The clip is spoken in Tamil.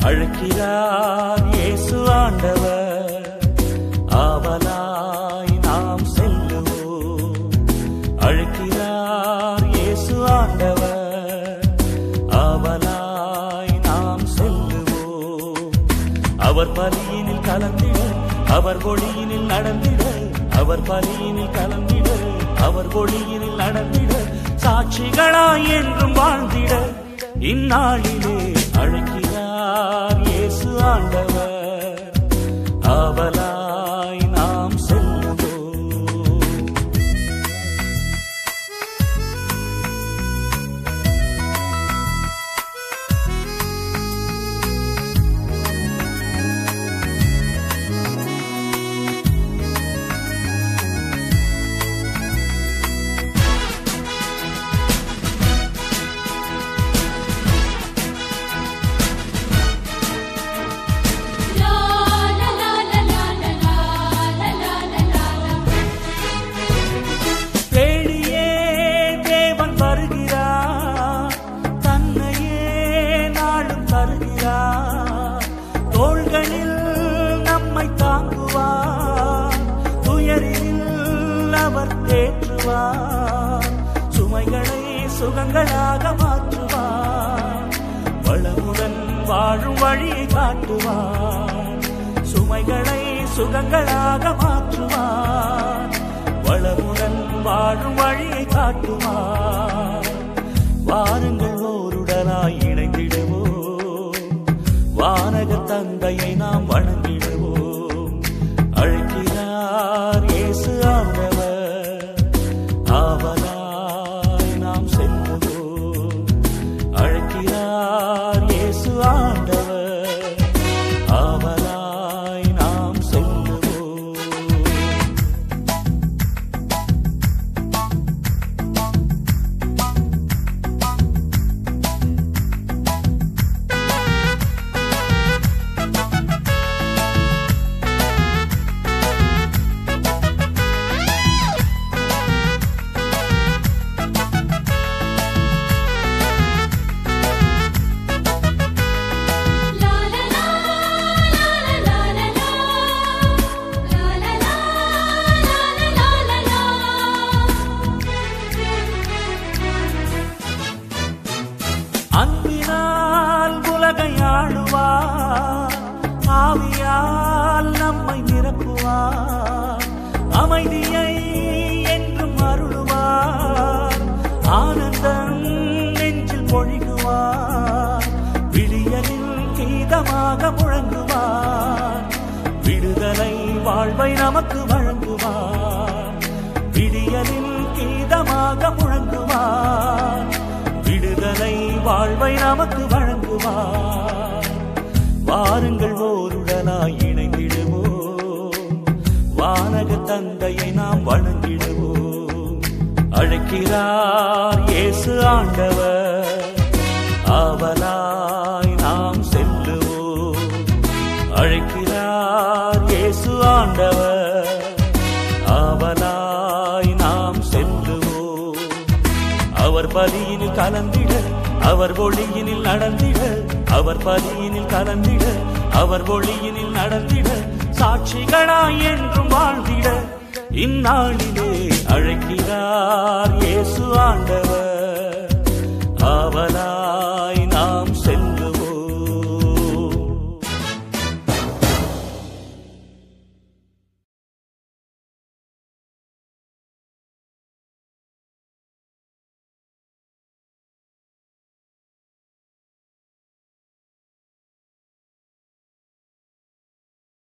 அழைக்கிறார் இயேசு ஆண்டவர் ஆவலாய் நாம் செல்லுவோம் அழைக்கிறார் இயேசு ஆண்டவர் ஆவலாய் நாம் செல்லுவோம் அவர் பலியினில் கலந்திட அவர் ஒளியினில் நடந்திட அவர் பலியினில் கலந்திட அவர் ஒளியினில் நடந்திட சாட்சிகளாய் என்றும் வாழ்ந்திட இந்நாளிலே அழைக்கிறார் இயேசு ஆண்டவர் ஆவலாய் நாம் செல்லுவோம் லா லா லா லா லா லா லா லா லா லா தேடியே தேவன் வருகிறார் தன்னையே நாளும் தருகிறார் தோள்களில் நம்மை தாங்குவார் துயரில் அவர் தேற்றுவார் சுமைகளை சுகங்களாக மாற்றுவார் வளமுடன் வாழும் வழியை காட்டுவார் சுமைகளை சுகங்களாக மாற்றுவார் வளமுடன் வாழும் வழியை காட்டுவார் வாருங்கள் ஓருடனாய் இணைந்திடுவோம் வானக தந்தையை நாம் வணங்கிடுவோம் அழைக்கிறார் இயேசு ஆண்டவர் ஆவலாய் நாம் செல்லுவோம் அழைக்கிறார் இயேசு ஆண்டவர் ஆவலாய் நாம் செல்லுவோம் லா லா லா லா லா லா லா லா லா லா லா லா அன்பினால் உலகை ஆளுவார் ஆவியால் நம்மை நிரப்புவார் அமைதியை என்றும் அருளுவார் ஆனந்தம் நெஞ்சில் பொழிகுவார் விடியலில் கீதமாக முழங்குவார் விடுதலை வாழ்வை நமக்கு வழங்குவார் விடியலில் கீதமாக முழங்குவார் விடுதலை வாழ்வை நமக்கு வழங்குவார் வாருங்கள் ஓருடனாய் இணைந்திடுவோம் வானக தந்தையை நாம் வணங்கிடுவோம் அழைக்கிறார் இயேசு ஆண்டவர் ஆவலாய் நாம் செல்லுவோம் அழைக்கிறார் இயேசு ஆண்டவர் ஆவலாய் நாம் செல்லுவோம் அவர் பலியினில் கலந்திட அவர் ஒளியினில் நடந்திட அவர் பலியினில் கலந்திட அவர் ஒளியினில் நடந்திட சாட்சிகளாய் என்றும் வாழ்ந்திட இந்நாளிலே அழைக்கிறார் இயேசு ஆண்டவர் ஆவலாய்